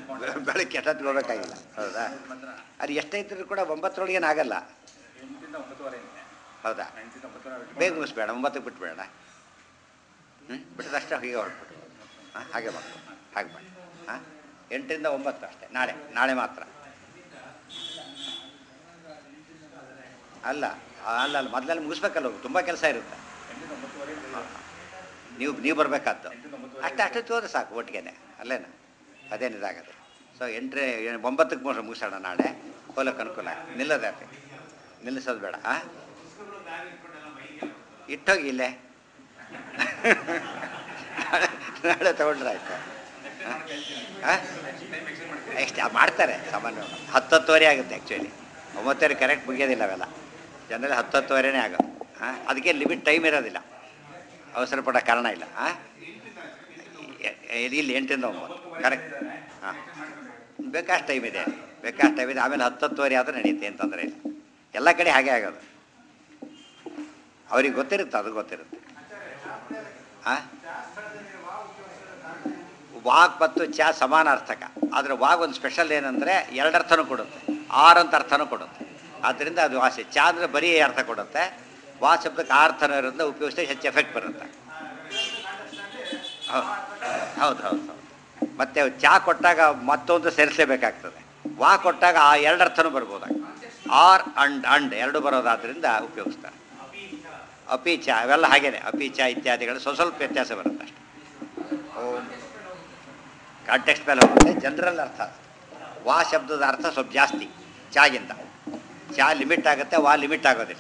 ಬೆಳಗ್ಗೆ ಎಷ್ಟೊತ್ತಿಗೆ ಹೋಗ್ಬೇಕಾಗಿಲ್ಲ ಹೌದಾ ಅದು ಎಷ್ಟೈತಿದ್ರು ಕೂಡ ಒಂಬತ್ತರೊಳಗೇನು ಆಗಲ್ಲ ಎಂಟರಿಂದ ಒಂಬತ್ತುವರೆ ಹೌದಾ ಎಂಟರಿಂದ ಒಂಬತ್ತುವರೆ ಬೇಗ ಮುಗಿಸ್ಬೇಡ ಒಂಬತ್ತಕ್ಕೆ ಬಿಟ್ಬೇಡ ಹ್ಞೂ ಬಿಟ್ಟದಷ್ಟೇ ಹೀಗೆ ಹೊರಟ್ಬಿಟ್ಟು ಹಾಂ ಹಾಗೆ ಮಾಡ್ಕೊ ಹಾಗೆ ಮಾಡಿ ಹಾಂ ಎಂಟರಿಂದ ಒಂಬತ್ತು ಅಷ್ಟೇ ನಾಳೆ ನಾಳೆ ಮಾತ್ರ ಅಲ್ಲ ಅಲ್ಲ ಅಲ್ಲ ಮೊದಲೆಲ್ಲ ಮುಗಿಸ್ಬೇಕಲ್ಲ ಅವ್ರು ತುಂಬ ಕೆಲಸ ಇರುತ್ತೆ ಎಂಟರಿಂದ ಒಂಬತ್ತುವರೆ ನೀವು ನೀವು ಬರಬೇಕಾದ್ದು ಅಷ್ಟೇ ಅಷ್ಟೇ ತೋದ್ರೆ ಸಾಕು ಒಟ್ಟಿಗೆನೆ ಅಲ್ಲೇನ ಅದೇನು ಇದಾಗತ್ತೆ ಸೊ ಎಂಟ್ರೆ ಒಂಬತ್ತಕ್ಕೆ ಮುಗಿಸ್ ಮುಗಿಸೋಣ ನಾಳೆ ಹೋಲಕ್ಕೆ ಅನುಕೂಲ ಆಗುತ್ತೆ ನಿಲ್ಲದೆ ಆಗುತ್ತೆ ನಿಲ್ಲಿಸೋದು ಬೇಡ ಆ ಇಟ್ಟೋಗಿ ಇಲ್ಲೇ ನಾಳೆ ತಗೊಂಡ್ರೆ ಆಯ್ತು ಎಷ್ಟು ಮಾಡ್ತಾರೆ ಸಾಮಾನ್ಯವಾಗಿ ಹತ್ತತ್ತುವರೆ ಆಗುತ್ತೆ ಆ್ಯಕ್ಚುಲಿ ಒಂಬತ್ತುವರೆ ಕರೆಕ್ಟ್ ಮುಗಿಯೋದಿಲ್ಲ ಅವೆಲ್ಲ ಜನರಲಿ ಹತ್ತತ್ತುವರೆನೇ ಆಗೋದು ಹಾಂ ಅದಕ್ಕೆ ಲಿಮಿಟ್ ಟೈಮ್ ಇರೋದಿಲ್ಲ ಅವಸರ ಪಡೋ ಕಾರಣ ಇಲ್ಲ ಹಾಂ ಇಲ್ಲಿ ಎಂಟರಿಂದ ಒಂಬತ್ತು ಕರೆಕ್ಟ್ ಹಾಂ ಬೇಕಾಷ್ಟು ಟೈಮ್ ಇದೆ ಬೇಕಾಷ್ಟು ಟೈಮ್ ಇದೆ ಆಮೇಲೆ ಹತ್ತತ್ತುವರೆ ಆದರೂ ನಡೆಯುತ್ತೆ ಅಂತಂದರೆ ಇಲ್ಲ ಎಲ್ಲ ಕಡೆ ಹಾಗೆ ಆಗೋದು ಅವ್ರಿಗೆ ಗೊತ್ತಿರುತ್ತೆ ಅದು ಗೊತ್ತಿರುತ್ತೆ ಹಾಂ ವಾಗ್ ಮತ್ತು ಚಾ ಸಮಾನಾರ್ಥಕ ಆದರೆ ವಾಗ್ ಒಂದು ಸ್ಪೆಷಲ್ ಏನಂದರೆ ಎರಡರ್ಥನೂ ಕೊಡುತ್ತೆ ಆರ್ ಅಂತ ಅರ್ಥನೂ ಕೊಡುತ್ತೆ ಆದ್ದರಿಂದ ಅದು ವಾಸಿ ಚಾ ಅಂದರೆ ಬರೀ ಅರ್ಥ ಕೊಡುತ್ತೆ ವಾ ಶಬ್ದಕ್ಕೆ ಆ ಅರ್ಥನೂ ಇರೋದ್ರಿಂದ ಉಪಯೋಗಿಸಿದ್ರೆ ಹೆಚ್ಚು ಎಫೆಕ್ಟ್ ಬರುತ್ತೆ ಹೌದು ಹೌದು ಹೌದು ಹೌದು ಮತ್ತು ಚಾ ಕೊಟ್ಟಾಗ ಮತ್ತೊಂದು ಸೇರಿಸಲೇಬೇಕಾಗ್ತದೆ ವಾ ಕೊಟ್ಟಾಗ ಆ ಎರಡು ಅರ್ಥನೂ ಬರ್ಬೋದಾಗ ಆರ್ ಅಂಡ್ ಅಂಡ್ ಎರಡು ಬರೋದಾದ್ರಿಂದ ಉಪಯೋಗಿಸ್ತಾರೆ ಅಪೀಚ ಅವೆಲ್ಲ ಹಾಗೇನೆ ಅಪೀಚ ಇತ್ಯಾದಿಗಳು ಸ್ವಲ್ಪ ಸ್ವಲ್ಪ ವ್ಯತ್ಯಾಸ ಬರುತ್ತೆ ಅಷ್ಟೆ ಓಂ ಕಾಂಟೆಕ್ಸ್ಟ್ ಮೇಲೆ ಹೋಗುತ್ತೆ ಜನರಲ್ ಅರ್ಥ ವಾ ಶಬ್ದದ ಅರ್ಥ ಸ್ವಲ್ಪ ಜಾಸ್ತಿ ಚಾಗಿಂತ ಚಾ ಲಿಮಿಟ್ ಆಗುತ್ತೆ ವಾ ಲಿಮಿಟ್ ಆಗೋದಿಲ್ಲ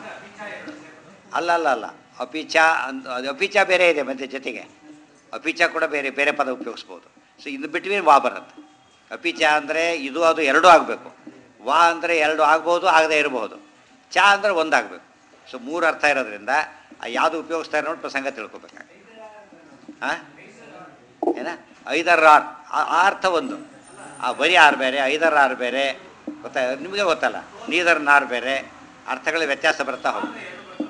ಅಲ್ಲ ಅಲ್ಲ ಅಲ್ಲ ಅಪಿಚ ಅಂತ ಅದು ಅಪಿಚ ಬೇರೆ ಇದೆ ಮತ್ತೆ ಜೊತೆಗೆ ಅಪಿಚ ಕೂಡ ಬೇರೆ ಬೇರೆ ಪದ ಉಪಯೋಗಿಸ್ಬೋದು ಸೊ ಇದು ಬಿಟ್ವೀನ್ ವಾ ಬರುತ್ತೆ ಅಪಿಚ ಅಂದರೆ ಇದು ಅದು ಎರಡೂ ಆಗಬೇಕು ವಾ ಅಂದರೆ ಎರಡು ಆಗ್ಬೋದು ಆಗದೇ ಇರಬಹುದು ಚಾ ಅಂದರೆ ಒಂದಾಗಬೇಕು ಸೊ ಮೂರು ಅರ್ಥ ಇರೋದ್ರಿಂದ ಆ ಯಾವುದು ಉಪಯೋಗಿಸ್ತಾರೆ ನೋಡಿ ಪ್ರಸಂಗ ತಿಳ್ಕೊಬೇಕಾಗುತ್ತೆ ಹಾಂ ಏನ ಐದರ ಆರ್ ಆ ಆ ಅರ್ಥ ಒಂದು ಆ ಬರೀ ಆರು ಬೇರೆ ಐದರ ಆರು ಬೇರೆ ಗೊತ್ತಾ ನಿಮಗೆ ಗೊತ್ತಲ್ಲ ನೀದರ್ ನಾರು ಬೇರೆ ಅರ್ಥಗಳ ವ್ಯತ್ಯಾಸ ಬರ್ತಾ ಹೋಗುತ್ತೆ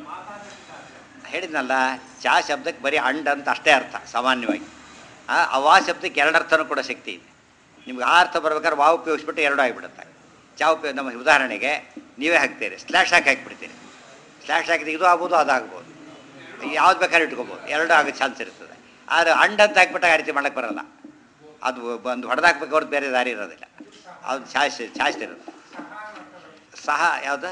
ಹೇಳಿದ್ನಲ್ಲ ಚಾ ಶಬ್ದಕ್ಕೆ ಬರೀ ಅಂಡ್ ಅಂತ ಅಷ್ಟೇ ಅರ್ಥ ಸಾಮಾನ್ಯವಾಗಿ ಆ ಆ ವಾ ಶಬ್ದಕ್ಕೆ ಎರಡು ಅರ್ಥನೂ ಕೂಡ ಶಕ್ತಿ ಇದೆ ನಿಮ್ಗೆ ಆ ಅರ್ಥ ಬರ್ಬೇಕಾದ್ರೆ ವಾ ಉಪಯೋಗಿಸ್ಬಿಟ್ಟು ಎರಡು ಆಗಿಬಿಡುತ್ತೆ ಚಾ ಉಪಯೋಗ ನಮ್ಮ ಉದಾಹರಣೆಗೆ ನೀವೇ ಹಾಕ್ತೀರಿ ಸ್ಲ್ಯಾಶ್ ಹಾಕಿ ಹಾಕಿಬಿಡ್ತೀರಿ ಸ್ಲ್ಯಾಶ್ ಹಾಕಿದ್ರೆ ಇದು ಆಗ್ಬೋದು ಅದಾಗ್ಬೋದು ಯಾವ್ದು ಬೇಕಾದ್ರೆ ಇಟ್ಕೋಬೋದು ಎರಡು ಆಗೋ ಚಾನ್ಸ್ ಇರ್ತದೆ ಆದರೆ ಅಂಡ್ ಅಂತ ಹಾಕ್ಬಿಟ್ಟಾಗ ಆ ರೀತಿ ಮಾಡಕ್ಕೆ ಬರಲ್ಲ ಅದು ಬಂದು ಹೊಡೆದಾಕ್ಬೇಕು ಹೊರತು ಬೇರೆ ದಾರಿ ಇರೋದಿಲ್ಲ ಅದು ಚಾಯ್ಸ್ ಚಾಯ್ಸ್ ಇರುತ್ತೆ ಸಹ ಯಾವುದು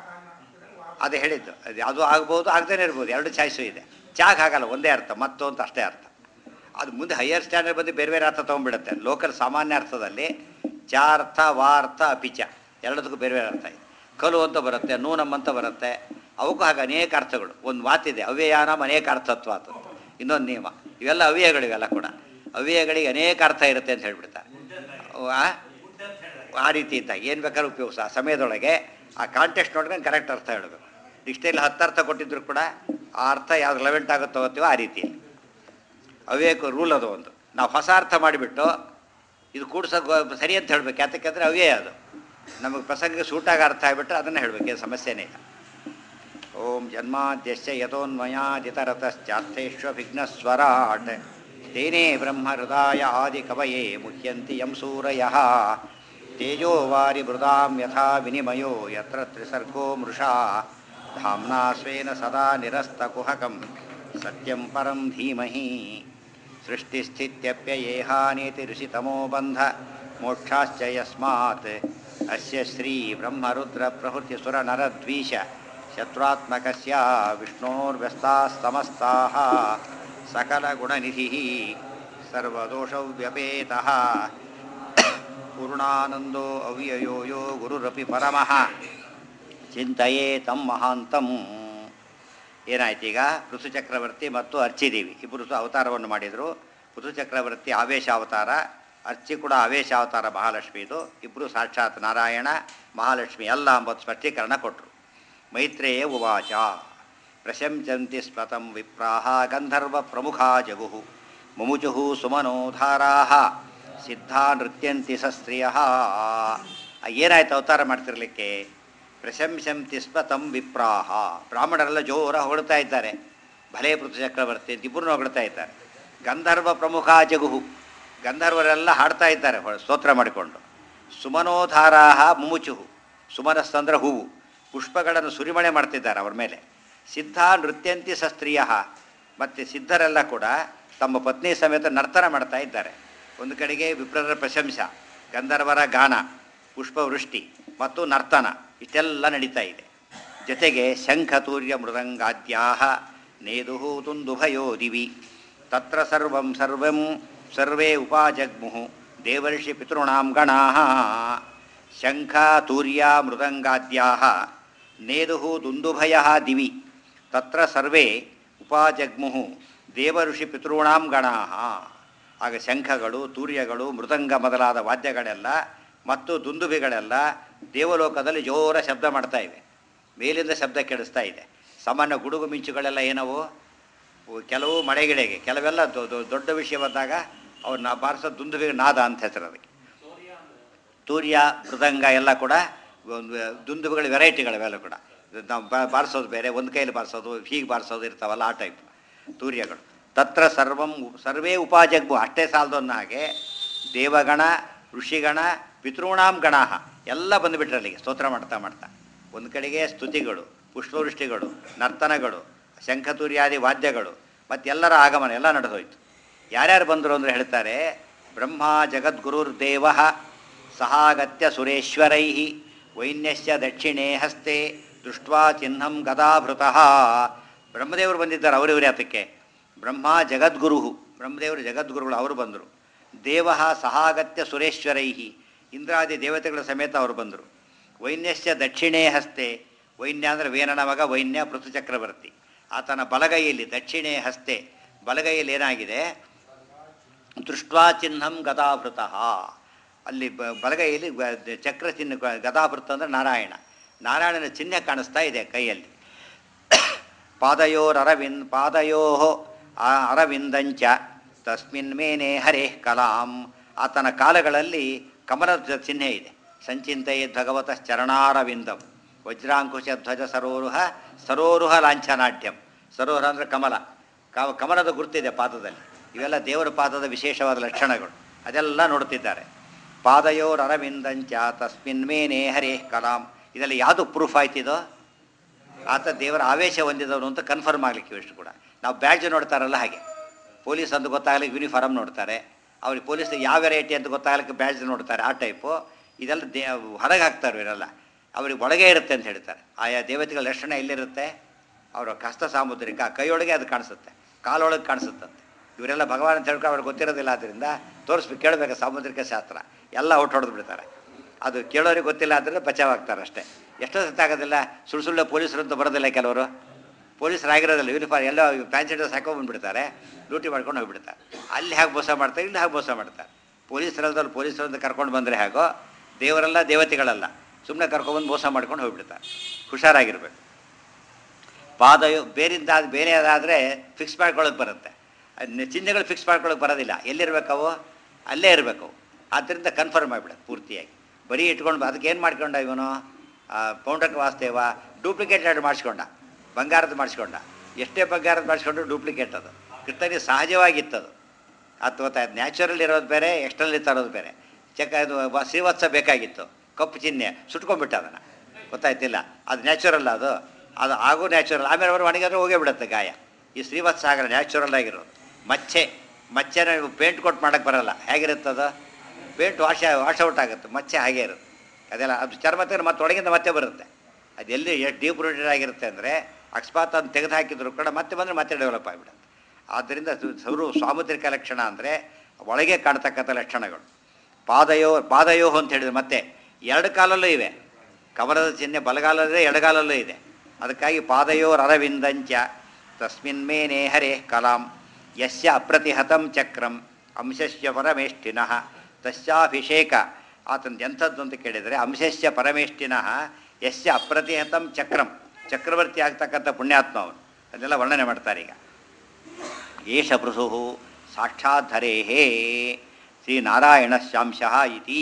ಅದೇ ಹೇಳಿದ್ದು ಅದು ಅದು ಆಗ್ಬೋದು ಆಗದೇ ಇರ್ಬೋದು ಎರಡು ಚಾಯ್ಸು ಇದೆ ಚಾಗ್ ಆಗಲ್ಲ ಒಂದೇ ಅರ್ಥ ಮತ್ತು ಅಂತ ಅಷ್ಟೇ ಅರ್ಥ ಅದು ಮುಂದೆ ಹೈಯರ್ ಸ್ಟ್ಯಾಂಡರ್ಡ್ ಬಂದು ಬೇರೆ ಬೇರೆ ಅರ್ಥ ತೊಗೊಂಡ್ಬಿಡುತ್ತೆ ಲೋಕಲ್ ಸಾಮಾನ್ಯ ಅರ್ಥದಲ್ಲಿ ಚಾ ಅರ್ಥ ವಾ ಅರ್ಥ ಅಪಿಚ ಎರಡದಕ್ಕೂ ಬೇರೆ ಬೇರೆ ಅರ್ಥ ಇದೆ ಕಲು ಅಂತ ಬರುತ್ತೆ ನೂನಮ್ ಅಂತ ಬರುತ್ತೆ ಅವಕ್ಕೂ ಹಾಗೆ ಅನೇಕ ಅರ್ಥಗಳು ಒಂದು ಮಾತಿದೆ ಅವ್ಯಯಾನಂ ಅನೇಕ ಅರ್ಥತ್ವ ಅಂತ ಇನ್ನೊಂದು ನಿಯಮ ಇವೆಲ್ಲ ಅವ್ಯಯಗಳು ಇವೆಲ್ಲ ಕೂಡ ಅವ್ಯಯಗಳಿಗೆ ಅನೇಕ ಅರ್ಥ ಇರುತ್ತೆ ಅಂತ ಹೇಳ್ಬಿಡ್ತಾರೆ ಆ? ಆ ರೀತಿ ಇದ್ದಾಗ ಏನು ಬೇಕಾದ್ರೂ ಉಪಯೋಗಿಸ ಆ ಸಮಯದೊಳಗೆ ಆ ಕಾಂಟೆಕ್ಸ್ಟ್ ನೋಡ್ಕೊಂಡು ಕರೆಕ್ಟ್ ಅರ್ಥ ಹೇಳಬೇಕು ಡಿಕ್ಷನರಿಲಿ ಹತ್ತು ಅರ್ಥ ಕೊಟ್ಟಿದ್ರು ಕೂಡ ಆ ಅರ್ಥ ಯಾವ್ದು ರೆಲೆವೆಂಟ್ ಆಗುತ್ತೋ ತಗೋತೀವೋ ಆ ರೀತಿಯಲ್ಲಿ ಅವ್ಯಯಕ್ಕೆ ರೂಲ್ ಅದು ಒಂದು ನಾವು ಹೊಸ ಅರ್ಥ ಮಾಡಿಬಿಟ್ಟು ಇದು ಕೂಡ್ಸೋ ಸರಿ ಅಂತ ಹೇಳ್ಬೇಕು ಯಾತಕ್ಕೆಂದರೆ ಅವ್ಯಯ ಅದು ನಮಗೆ ಪ್ರಸಂಗಕ್ಕೆ ಸೂಟಾಗ ಅರ್ಥ ಆಗಿಬಿಟ್ರೆ ಅದನ್ನು ಹೇಳಬೇಕು ಏನು ಸಮಸ್ಯೆನೇ ಇಲ್ಲ ಓಂ ಜನ್ಮಾದ್ಯಶ್ಚ ಯಥೋನ್ಮಯಾದಿತರತಶ್ಚಾರ್ಥೇಷ್ವಭಿಘ್ನಸ್ವರಾಟ್ ತೇನೇ ಬ್ರಹ್ಮ ಹೃದಯ ಆದಿ ಕವಯೇ ಮುಹ್ಯಂತಿ ಯಂ ಸೂರಯಃ ತೇಜೋ ವಾರಿ ಮೃದಾಂ ಯಥಾ ವಿನಿಮಯೋ ಯತ್ರ ತ್ರಿಸರ್ಗೋ ಮೃಷಾ ಧಾಮ್ನಾ ಸ್ವೇನ ಸದಾ ನಿರಸ್ತಕುಹಕಂ ಸತ್ಯಂ ಪರಂ ಧೀಮಹಿ ಸೃಷ್ಟಿಸ್ಥಿತ್ಯಪ್ಯಯೇಹಾನೇತಿ ಋಷಿತಮೋ ಬಂಧ ಮೋಕ್ಷಾಶ್ಚ ಯಸ್ಮಾತ್ ಅಸ್ಯ ಶ್ರೀ ಬ್ರಹ್ಮರುದ್ರ ಪ್ರಭೃತಿ ಸುರ ನರದ್ವೀಶ ಶತ್ರುತ್ಮಕಸ್ಯ ವಿಷ್ಣೋರ್ವ್ಯಸ್ತಾಸ್ತಮಸ್ತಾಃ सकलगुणनिधिः सर्वदोषव्यपेतः पूर्णानन्दो अव्ययो यो गुरुरपि परमः ಚಿಂತೆಯೇ ತಮ್ಮ ಮಹಾಂತಂ ಏನಾಯ್ತು ಈಗ ಪೃಥು ಚಕ್ರವರ್ತಿ ಮತ್ತು ಅರ್ಚಿದೇವಿ ಇಬ್ಬರು ಸಹ ಅವತಾರವನ್ನು ಮಾಡಿದರು ಪೃಥು ಚಕ್ರವರ್ತಿ ಆವೇಶ ಅವತಾರ ಅರ್ಚಿ ಕೂಡ ಆವೇಶ ಅವತಾರ ಮಹಾಲಕ್ಷ್ಮಿದು ಇಬ್ಬರು ಸಾಕ್ಷಾತ್ ನಾರಾಯಣ ಮಹಾಲಕ್ಷ್ಮಿ ಅಲ್ಲ ಎಂಬುದು ಸ್ಪಷ್ಟೀಕರಣ ಕೊಟ್ಟರು ಮೈತ್ರೇಯ ಉವಾಚ ಪ್ರಶಂಸಂತಿ ಸ್ಮತಂ ವಿಪ್ರಾಹ ಗಂಧರ್ವ ಪ್ರಮುಖಾ ಜಗುಃ ಮುಮುಚುಃ ಸುಮನೋಧಾರಾಹ ಸಿದ್ಧಾ ನೃತ್ಯಂತಿ ಸ ಸ್ತ್ರೀಯಃ ಏನಾಯ್ತು ಅವತಾರ ಮಾಡ್ತಿರ್ಲಿಕ್ಕೆ ಪ್ರಶಂಸಂತಿ ಸ್ಮ ತಂ ವಿಪ್ರಾಹ ಬ್ರಾಹ್ಮಣರೆಲ್ಲ ಜೋರ ಹೊಗಳ್ತಾ ಇದ್ದಾರೆ ಭಲೇ ಪೃಥು ಚಕ್ರವರ್ತಿ ಅಂತ ಇಬ್ಬರನ್ನು ಹೊಗಳ್ತಾ ಇದ್ದಾರೆ ಗಂಧರ್ವ ಪ್ರಮುಖ ಜಗುಹು ಗಂಧರ್ವರೆಲ್ಲ ಹಾಡ್ತಾ ಇದ್ದಾರೆ ಹೊ- ಸ್ತೋತ್ರ ಮಾಡಿಕೊಂಡು ಸುಮನೋಧಾರಾಹ ಮುಮುಚುಹು ಸುಮನಸ್ತಂದ್ರ ಹೂವು ಪುಷ್ಪಗಳನ್ನು ಸುರಿಮಳೆ ಮಾಡ್ತಿದ್ದಾರೆ ಅವ್ರ ಮೇಲೆ ಸಿದ್ಧ ನೃತ್ಯಂತಿ ಸಸ್ತ್ರೀಯ ಮತ್ತು ಸಿದ್ಧರೆಲ್ಲ ಕೂಡ ತಮ್ಮ ಪತ್ನಿ ಸಮೇತ ನರ್ತನ ಮಾಡ್ತಾ ಇದ್ದಾರೆ ಒಂದು ಕಡೆಗೆ ವಿಪ್ರರ ಪ್ರಶಂಸ ಗಂಧರ್ವರ ಗಾನ ಪುಷ್ಪವೃಷ್ಟಿ ಮತ್ತು ನರ್ತನ ಇಷ್ಟೆಲ್ಲ ನಡೀತಾ ಇದೆ ಜೊತೆಗೆ ಶಂಖತೂರ್ಯ ಮೃದಂಗಾದ್ಯಾ ನೇದು ತುಂದುಭಯೋ ದಿವಿ ತತ್ರ ಸರ್ವಂ ಸರ್ವಂ ಸರ್ವೇ ಉಪಾಜಗ್ಮುಃ ದೇವರ್ಷಿ ಪಿತॄಣಾಂ ಗಣಾಃ ಶಂಖ ತೂರ್ಯ ಮೃದಂಗಾದ್ಯಾ ನೇದು ದುಂದುಭಯ ದಿವಿ ತತ್ರ ಸರ್ವೇ ಉಪಾಜಗ್ಮುಃ ದೇವಋಷಿ ಪಿತॄಣಾಂ ಗಣಾಃ ಆಗ ಶಂಖಗಳು ತೂರ್ಯಗಳು ಮೃದಂಗ ಮೊದಲಾದ ವಾದ್ಯಗಳೆಲ್ಲ ಮತ್ತು ದುಂದುಭಿಗಳೆಲ್ಲ ದೇವಲೋಕದಲ್ಲಿ ಜೋರ ಶಬ್ದ ಮಾಡ್ತಾ ಇವೆ ಮೇಲಿಂದ ಶಬ್ದ ಕೆಡಿಸ್ತಾ ಇದೆ ಸಾಮಾನ್ಯ ಗುಡುಗು ಮಿಂಚುಗಳೆಲ್ಲ ಏನವು ಉ- ಕೆಲವು ಮಳೆಗಿಡೆಗೆ ಕೆಲವೆಲ್ಲ ದೊ- ದೊ- ದೊಡ್ಡ ವಿಷಯ ಬಂದಾಗ ಅವ್ರು ನಾ ಬಾರಿಸೋ ದುಂದುಭಿಗೆ ನಾದ ಅಂತ ಹೆಸರು ಅದಕ್ಕೆ ತೂರ್ಯ ಮೃದಂಗ ಎಲ್ಲ ಕೂಡ ಒಂದು ದುಂದುಬುಗಳ ವೆರೈಟಿಗಳಿವೆಲ್ಲ ಕೂಡ ನಾವು ಬಾ- ಬಾರಿಸೋದು ಬೇರೆ ಒಂದು ಕೈಯಲ್ಲಿ ಬಾರಿಸೋದು ಹೀಗೆ ಬಾರಿಸೋದು ಇರ್ತಾವಲ್ಲ ಆ ಟೈಪ್ ತೂರ್ಯಗಳು ತತ್ರ ಸರ್ವಂ ಉ- ಸರ್ವೇ ಉಪಾಜಗ್ಬು ಅಷ್ಟೇ ಸಾಲದು ಅನ್ನೋ ಹಾಗೆ ದೇವಗಣ ಋಷಿಗಣ ಪಿತೃಣಾಂ ಗಣಾಹ ಎಲ್ಲ ಬಂದುಬಿಟ್ರೆ ಅಲ್ಲಿಗೆ ಸ್ತೋತ್ರ ಮಾಡ್ತಾ ಮಾಡ್ತಾ ಒಂದು ಕಡೆಗೆ ಸ್ತುತಿಗಳು ಪುಷ್ಪವೃಷ್ಟಿಗಳು ನರ್ತನಗಳು ಶಂಖತೂರ್ಯಾದಿ ವಾದ್ಯಗಳು ಮತ್ತೆಲ್ಲರ ಆಗಮನ ಎಲ್ಲ ನಡೆದೋಯ್ತು ಯಾರ್ಯಾರು ಬಂದರು ಅಂದರೆ ಹೇಳ್ತಾರೆ ಬ್ರಹ್ಮ ಜಗದ್ಗುರುರ್ದೇವ ಸಹಾಗತ್ಯ ಸುರೇಶ್ವರೈ ವೈನ್ಯಸ್ಯ ದಕ್ಷಿಣೇ ಹಸ್ತೆ ದೃಷ್ಟ್ವಾ ಚಿಹ್ನಂ ಗದಾಭೃತಃ ಬ್ರಹ್ಮದೇವರು ಬಂದಿದ್ದಾರೆ ಅವರಿವರೇ ಅದಕ್ಕೆ ಬ್ರಹ್ಮ ಜಗದ್ಗುರು ಬ್ರಹ್ಮದೇವರು ಜಗದ್ಗುರುಗಳು ಅವರು ಬಂದರು ದೇವ ಸಹಾಗತ್ಯ ಸುರೇಶ್ವರೈ ಇಂದ್ರಾದಿ ದೇವತೆಗಳ ಸಮೇತ ಅವರು ಬಂದರು ವೈನ್ಯಸ್ಯ ದಕ್ಷಿಣೇ ಹಸ್ತೆ ವೈನ್ಯ ಅಂದರೆ ವೇನನ ಮಗ ವೈನ್ಯ ಪೃಥು ಚಕ್ರವರ್ತಿ ಆತನ ಬಲಗೈಯಲ್ಲಿ ದಕ್ಷಿಣೇ ಹಸ್ತೆ ಬಲಗೈಯಲ್ಲಿ ಏನಾಗಿದೆ ದೃಷ್ಟ್ವಾ ಚಿಹ್ನಂ ಗದಾಭೃತಃ ಅಲ್ಲಿ ಬ- ಬಲಗೈಯಲ್ಲಿ ಗ- ಚಕ್ರ ಚಿಹ್ನೆ ಗ- ಗದಾಭೃತ ಅಂದರೆ ನಾರಾಯಣ ನಾರಾಯಣನ ಚಿಹ್ನೆ ಕಾಣಿಸ್ತಾ ಇದೆ ಕೈಯಲ್ಲಿ ಪಾದಯೋರರವಿಂದ್ ಪಾದಯೋ ಅರವಿಂದಂಚ ತಸ್ಮಿನ್ ಮೇನೆ ಹರೇ ಕಲಾಂ ಆತನ ಕಾಲಗಳಲ್ಲಿ ಕಮಲದ ಚಿಹ್ನೆ ಇದೆ ಸಂಚಿಂತೆಯೇ ಭಗವತ ಚರಣಾರವಿಂದಂ ವಜ್ರಾಂಕುಶ ಧ್ವಜ ಸರೋರುಹ ಸರೋರುಹ ಲಾಂಛನಾಢ್ಯಂ ಸರೋರುಹ ಅಂದರೆ ಕಮಲ ಕ- ಕಮಲದ ಗುರುತಿದೆ ಪಾದದಲ್ಲಿ ಇವೆಲ್ಲ ದೇವರ ಪಾದದ ವಿಶೇಷವಾದ ಲಕ್ಷಣಗಳು ಅದೆಲ್ಲ ನೋಡ್ತಿದ್ದಾರೆ ಪಾದಯೋರ್ ಅರವಿಂದಂಚ ತಸ್ಮಿನ್ ಮೇನೆ ಹರೇ ಕಲಾಂ ಇದೆಲ್ಲ ಯಾವುದು ಪ್ರೂಫ್ ಆಯ್ತಿದೋ ಆತ ದೇವರ ಆವೇಶ ಹೊಂದಿದವನು ಅಂತ ಕನ್ಫರ್ಮ್ ಆಗಲಿಕ್ಕೆ ಇಷ್ಟು ಕೂಡ ನಾವು ಬ್ಯಾಡ್ಜ್ ನೋಡ್ತಾರಲ್ಲ ಹಾಗೆ ಪೊಲೀಸ್ ಅಂತ ಗೊತ್ತಾಗಲಿಕ್ಕೆ ಯೂನಿಫಾರ್ಮ್ ನೋಡ್ತಾರೆ ಅವ್ರಿಗೆ ಪೊಲೀಸ್ ಯಾವ ವೆರೈಟಿ ಅಂತ ಗೊತ್ತಾಗಲಿಕ್ಕೆ ಬ್ಯಾಡ್ಜ್ ನೋಡ್ತಾರೆ ಆ ಟೈಪು ಇದೆಲ್ಲ ದೇ ಹೊರಗೆ ಹಾಕ್ತಾರೆ ಇವರೆಲ್ಲ ಅವ್ರಿಗೆ ಒಳಗೆ ಇರುತ್ತೆ ಅಂತ ಹೇಳ್ತಾರೆ ಆಯಾ ದೇವತೆಗಳ ಲಕ್ಷಣ ಎಲ್ಲಿರುತ್ತೆ ಅವರ ಕಷ್ಟ ಸಾಮುದ್ರಿಕ ಕೈಯೊಳಗೆ ಅದು ಕಾಣಿಸುತ್ತೆ ಕಾಲೊಳಗೆ ಕಾಣಿಸುತ್ತಂತೆ ಇವರೆಲ್ಲ ಭಗವಾನ್ ಅಂತ ಹೇಳ್ಕೊಂಡು ಅವ್ರಿಗೆ ಗೊತ್ತಿರೋದಿಲ್ಲ ಆದ್ದರಿಂದ ತೋರಿಸ್ಬೇಕು ಕೇಳಬೇಕು ಸಾಮುದ್ರಿಕ ಶಾಸ್ತ್ರ ಎಲ್ಲ ಔಟ್ ಹೊಡೆದು ಬಿಡ್ತಾರೆ ಅದು ಕೇಳೋರಿಗೆ ಗೊತ್ತಿಲ್ಲ ಅಂದರೆ ಬಚಾವಾಗ್ತಾರೆ ಅಷ್ಟೇ ಎಷ್ಟೋ ಸತಿ ಆಗೋದಿಲ್ಲ ಸುಳ್ಳು ಸುಳ್ಳು ಪೊಲೀಸರು ಅಂತ ಬರೋದಿಲ್ಲ ಕೆಲವರು ಪೊಲೀಸರಾಗಿರೋದಿಲ್ಲ ಯೂನಿಫಾರ್ಮ್ ಎಲ್ಲ ಪ್ಯಾಂಟ್ ಡ್ರೆಸ್ ಹಾಕೊಂಡ್ಬಂದ್ಬಿಡ್ತಾರೆ ಡ್ಯೂಟಿ ಮಾಡ್ಕೊಂಡು ಹೋಗ್ಬಿಡ್ತಾರೆ ಅಲ್ಲಿ ಹೇಗೆ ಮೋಸ ಮಾಡ್ತಾರೆ ಇಲ್ಲಿ ಹೇಗೆ ಮೋಸ ಮಾಡ್ತಾರೆ ಪೊಲೀಸರಲ್ದಲ್ಲಿ ಪೊಲೀಸರು ಅಂತ ಕರ್ಕೊಂಡು ಬಂದರೆ ಹೇಗೋ ದೇವರೆಲ್ಲ ದೇವತೆಗಳಲ್ಲ ಸುಮ್ಮನೆ ಕರ್ಕೊಂಡ್ಬಂದು ಮೋಸ ಮಾಡ್ಕೊಂಡು ಹೋಗ್ಬಿಡ್ತಾರೆ ಹುಷಾರಾಗಿರ್ಬೇಕು ಪಾದಯು ಬೇರಿಂದ ಬೇರೆ ಅದಾದರೆ ಫಿಕ್ಸ್ ಮಾಡ್ಕೊಳ್ಳೋಕೆ ಬರುತ್ತೆ ಅದ್ನ ಚಿಹ್ನೆಗಳು ಫಿಕ್ಸ್ ಮಾಡ್ಕೊಳ್ಳೋಕೆ ಬರೋದಿಲ್ಲ ಎಲ್ಲಿರ್ಬೇಕವು ಅಲ್ಲೇ ಇರಬೇಕು ಆದ್ದರಿಂದ ಕನ್ಫರ್ಮ್ ಆಗಿಬಿಡುತ್ತೆ ಪೂರ್ತಿಯಾಗಿ ಬರೀ ಇಟ್ಕೊಂಡು ಬ- ಅದಕ್ಕೆ ಏನು ಮಾಡ್ಕೊಂಡ ಇವನು ಆ, ಪೌಂಡಕ ವಾಸ್ತೇವ ಡೂಪ್ಲಿಕೇಟ್ ಎರಡು ಮಾಡಿಸ್ಕೊಂಡ ಬಂಗಾರದ ಮಾಡಿಸ್ಕೊಂಡ ಎಷ್ಟೇ ಬಂಗಾರದ ಮಾಡಿಸ್ಕೊಂಡ್ರು ಡೂಪ್ಲಿಕೇಟ್ ಅದು ಕೃತಜ್ಞ ಸಹಜವಾಗಿತ್ತದು ಅದು ಗೊತ್ತಾಯ್ತು ನ್ಯಾಚುರಲ್ ಇರೋದು ಬೇರೆ ಎಕ್ಸ್ಟ್ರಲ್ಲಿ ತರೋದು ಬೇರೆ ಚೆಕ್ ಅದು ವ- ಶ್ರೀವತ್ಸ ಬೇಕಾಗಿತ್ತು ಕಪ್ಪು ಚಿಹ್ನೆ ಸುಟ್ಕೊಂಡ್ಬಿಟ್ಟ ಅದನ್ನು ಗೊತ್ತಾಯ್ತಿಲ್ಲ ಅದು ನ್ಯಾಚುರಲ್ ಅದು ಅದು ಆಗೋ ನ್ಯಾಚುರಲ್ ಆಮೇಲೆ ಅವರು ಒಣಗಿದ್ರೆ ಹೋಗೇ ಬಿಡುತ್ತೆ ಗಾಯ ಈ ಶ್ರೀವತ್ಸ ಆಗಲ್ಲ ನ್ಯಾಚುರಲ್ ಆಗಿರೋದು ಮಚ್ಚೆ ಮಚ್ಚೆನ ಪೇಂಟ್ ಕೊಟ್ಟು ಮಾಡೋಕ್ಕೆ ಬರಲ್ಲ ಹೇಗಿರುತ್ತದು ಪೇಂಟ್ ವಾಶ್ ವಾಶ್ ಔಟ್ ಆಗುತ್ತೆ ಮಚ್ಚೆ ಹಾಗೆ ಇರುತ್ತೆ ಅದೆಲ್ಲ ಅದು ಚರ್ಮ ತೆಗೆದ್ರೆ ಮತ್ತೆ ಒಳಗಿಂದ ಮತ್ತೆ ಬರುತ್ತೆ ಅದು ಎಲ್ಲಿ ಎಷ್ಟು ಡೀಪ್ ರೂಟೆಡ್ ಆಗಿರುತ್ತೆ ಅಂದರೆ ಅಕಸ್ಮಾತ್ ಅದನ್ನು ತೆಗೆದು ಹಾಕಿದ್ರು ಕೂಡ ಮತ್ತೆ ಬಂದರೆ ಮತ್ತೆ ಡೆವಲಪ್ ಆಗಿಬಿಡುತ್ತೆ ಆದ್ದರಿಂದ ಸು- ಸೌರು ಸಾಮುದ್ರಿಕ ಲಕ್ಷಣ ಅಂದರೆ ಒಳಗೆ ಕಾಣ್ತಕ್ಕಂಥ ಲಕ್ಷಣಗಳು ಪಾದಯೋ ಪಾದಯೋ ಅಂತ ಹೇಳಿದ್ರೆ ಮತ್ತೆ ಎರಡು ಕಾಲಲ್ಲೂ ಇವೆ ಕಮಲದ ಚಿಹ್ನೆ ಬಲಗಾಲಲ್ಲೇ ಎಡಗಾಲಲ್ಲೂ ಇದೆ ಅದಕ್ಕಾಗಿ ಪಾದಯೋರ್ ಅರವಿಂದಂಚ ತಸ್ಮಿನ್ ಮೇನೆ ಹರೇ ಕಲಾಂ ಯಸ್ಯ ಅಪ್ರತಿಹತಂ ಚಕ್ರಂ ಅಂಶಸ್ಯ ಪರಮೇಷ್ಠಿನಃ ತಸ್ಯಾಭಿಷೇಕ ಆತನ ಎಂಥದ್ದು ಅಂತ ಕೇಳಿದರೆ ಅಂಶಸ್ಯ ಪರಮೇಷ್ಠಿನಃ ಯಸ್ಯ ಅಪ್ರತಿಹತಂ ಚಕ್ರಂ ಚಕ್ರವರ್ತಿ ಆಗ್ತಕ್ಕಂಥ ಪುಣ್ಯಾತ್ಮ ಅವನು ಅದೆಲ್ಲ ವರ್ಣನೆ ಮಾಡ್ತಾರೆ ಈಗ ಏಷ ಪೃಸು ಸಾಕ್ಷಾತ್ ಹರೇ ಶ್ರೀನಾರಾಯಣಶ್ಯಾಂಶಃ ಇತಿ